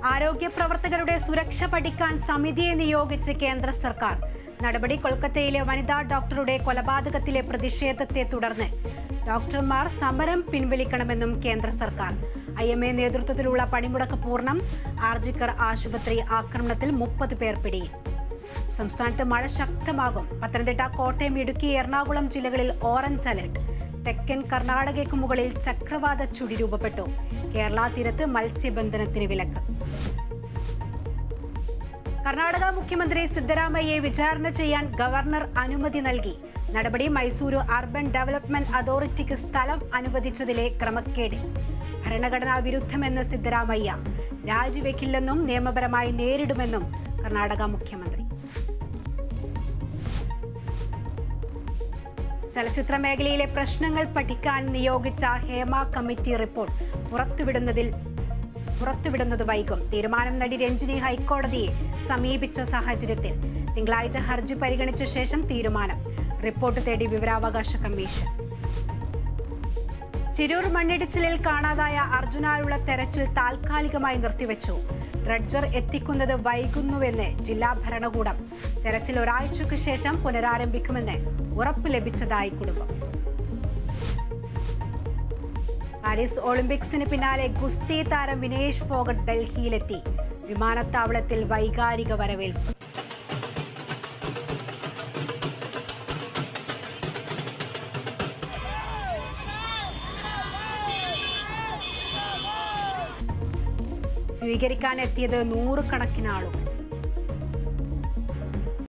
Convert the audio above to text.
ആരോഗ്യ പ്രവർത്തകരുടെ സുരക്ഷ പഠിക്കാൻ സമിതിയെ നിയോഗിച്ച് കേന്ദ്ര സർക്കാർ നടപടി കൊൽക്കത്തയിലെ വനിതാ ഡോക്ടറുടെ കൊലപാതകത്തിലെ പ്രതിഷേധത്തെ തുടർന്ന് ഡോക്ടർമാർ സമരം പിൻവലിക്കണമെന്നും കേന്ദ്ര സർക്കാർ ഐ എം എ നേതൃത്വത്തിലുള്ള പണിമുടക്ക് പൂർണ്ണം ആർജിക്കർ ആശുപത്രി ആക്രമണത്തിൽ മുപ്പത് പേർ പിടിയിൽ സംസ്ഥാനത്ത് മഴ ശക്തമാകും പത്തനംതിട്ട കോട്ടയം ഇടുക്കി എറണാകുളം ജില്ലകളിൽ ഓറഞ്ച് അലർട്ട് തെക്കൻ കർണാടകയ്ക്ക് മുകളിൽ ചക്രവാത ചുഴി രൂപപ്പെട്ടു കേരള തീരത്ത് മത്സ്യബന്ധനത്തിന് വിലക്ക് കർണാടക മുഖ്യമന്ത്രി സിദ്ധരാമയ്യയെ വിചാരണ ചെയ്യാൻ ഗവർണർ അനുമതി നൽകി നടപടി മൈസൂരു അർബൻ ഡെവലപ്മെന്റ് അതോറിറ്റിക്ക് സ്ഥലം അനുവദിച്ചതിലെ ക്രമക്കേട് ഭരണഘടനാ വിരുദ്ധമെന്ന് സിദ്ധരാമയ്യ രാജിവെക്കില്ലെന്നും നിയമപരമായി നേരിടുമെന്നും കർണാടക മുഖ്യമന്ത്രി ചലച്ചിത്ര മേഖലയിലെ പ്രശ്നങ്ങൾ പഠിക്കാൻ നിയോഗിച്ച ഹേമ കമ്മിറ്റി റിപ്പോർട്ട് പുറത്തുവിടുന്നതിൽ പുറത്തുവിടുന്നത് വൈകും തീരുമാനം നടി രഞ്ജിനി ഹൈക്കോടതിയെ സമീപിച്ച സാഹചര്യത്തിൽ തിങ്കളാഴ്ച ഹർജി പരിഗണിച്ച ശേഷം തീരുമാനം റിപ്പോർട്ട് തേടി വിവരാവകാശ കമ്മീഷൻ ചിരൂർ മണ്ണിടിച്ചിലിൽ കാണാതായ അർജുനായുള്ള തെരച്ചിൽ താൽക്കാലികമായി നിർത്തിവെച്ചു ഡ്രഡ്ജർ എത്തിക്കുന്നത് വൈകുന്നുവെന്ന് ജില്ലാ ഭരണകൂടം തെരച്ചിൽ ഒരാഴ്ചയ്ക്ക് ശേഷം പുനരാരംഭിക്കുമെന്ന് ഉറപ്പ് ലഭിച്ചതായി കുടുംബം പാരീസ് ഒളിമ്പിക്സിന് പിന്നാലെ ഗുസ്തി താരം വിനേഷ് ഫോഗട്ട് ഡൽഹിയിലെത്തി വിമാനത്താവളത്തിൽ വൈകാരിക വരവേൽപ്പ് സ്വീകരിക്കാൻ എത്തിയത് നൂറുകണക്കിന് ആളുകൾ